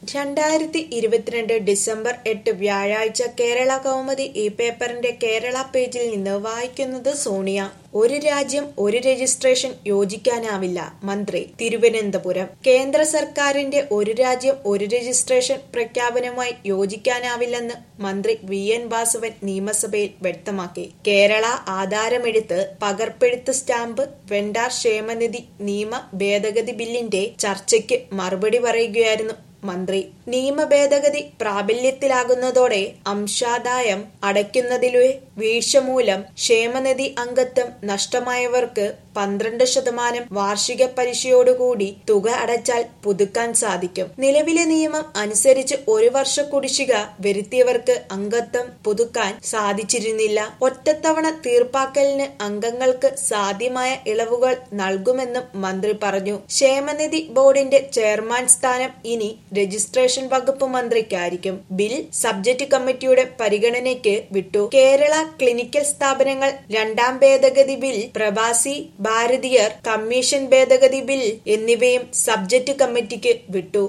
രണ്ടായിരത്തി ഇരുപത്തിരണ്ട് ഡിസംബർ എട്ട് വ്യാഴാഴ്ച കേരള കൗമുദി ഈ പേപ്പറിന്റെ കേരള പേജിൽ നിന്ന് വായിക്കുന്നത് സോണിയ ഒരു രാജ്യം ഒരു രജിസ്ട്രേഷൻ യോജിക്കാനാവില്ല മന്ത്രി തിരുവനന്തപുരം കേന്ദ്ര സർക്കാരിന്റെ ഒരു രാജ്യം ഒരു രജിസ്ട്രേഷൻ പ്രഖ്യാപനവുമായി യോജിക്കാനാവില്ലെന്ന് മന്ത്രി വി എൻ വാസവൻ നിയമസഭയിൽ വ്യക്തമാക്കി കേരള ആധാരമെടുത്ത് പകർപ്പെഴുത്ത് സ്റ്റാമ്പ് വെണ്ടാർ ക്ഷേമനിധി നിയമ ഭേദഗതി ബില്ലിന്റെ ചർച്ചയ്ക്ക് മറുപടി പറയുകയായിരുന്നു മന്ത്രി നിയമ ഭേദഗതി പ്രാബല്യത്തിലാകുന്നതോടെ അംശാദായം അടയ്ക്കുന്നതിലെ വീഴ്ച മൂലം ക്ഷേമനിധി അംഗത്വം നഷ്ടമായവർക്ക് പന്ത്രണ്ട് ശതമാനം വാർഷിക പലിശയോടുകൂടി തുക അടച്ചാൽ പുതുക്കാൻ സാധിക്കും നിലവിലെ നിയമം അനുസരിച്ച് ഒരു വർഷ കുടിശ്ശിക വരുത്തിയവർക്ക് അംഗത്വം പുതുക്കാൻ സാധിച്ചിരുന്നില്ല ഒറ്റത്തവണ തീർപ്പാക്കലിന് അംഗങ്ങൾക്ക് സാധ്യമായ ഇളവുകൾ നൽകുമെന്നും മന്ത്രി പറഞ്ഞു ക്ഷേമനിധി ബോർഡിന്റെ ചെയർമാൻ സ്ഥാനം ഇനി രജിസ്ട്രേഷൻ വകുപ്പ് മന്ത്രിക്കായിരിക്കും ബിൽ സബ്ജക്ട് കമ്മിറ്റിയുടെ പരിഗണനയ്ക്ക് വിട്ടു കേരള ക്ലിനിക്കൽ സ്ഥാപനങ്ങൾ രണ്ടാം ഭേദഗതി ബിൽ പ്രവാസി ഭാരതീയർ കമ്മീഷൻ ഭേദഗതി ബിൽ എന്നിവയും സബ്ജക്ട് കമ്മിറ്റിക്ക് വിട്ടു